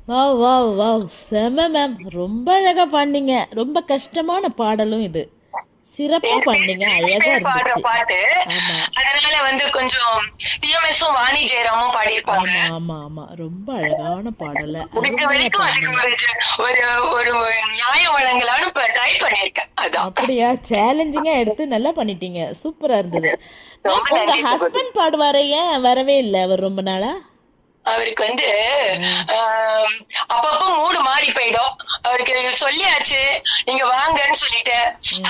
wow wow wow செம ma'am ரொம்ப அழகா பாடினீங்க ரொம்ப கஷ்டமான பாடலும் இது சிறப்பா பாடினீங்க அழகா பாடுற இருந்துச்சு பாட்டு ஆமா அதனால வந்து கொஞ்சம் டிஎம்எஸும் வாணி ஜெயராமும் பாடியிருப்பாங்க ஆமா ஆமா ஆமா ரொம்ப அழகான பாடல முடிஞ்ச அருமையா வரைக்கும் அதுக்கு பாடினீங்க ஒரு ஒரு ஒரு நியாயம் வழங்கலாம்னு ட்ரை பண்ணிருக்கேன் அதான் அப்படியா சேலஞ்சிங்கா எடுத்து நல்லா பண்ணிட்டீங்க சூப்பரா இருந்தது ரொம்ப மேம், உங்க நன்றி ஹஸ்பண்ட் பாடுவாரே ஏன் வரவே இல்லை அவர் ரொம்ப நாளா அவருக்கு வந்து ஆம், அப்பப்போ மூடு மாறி போயிடும் அவருக்கு சொல்லியாச்சு நீங்க வாங்கன்னு சொல்லிட்டு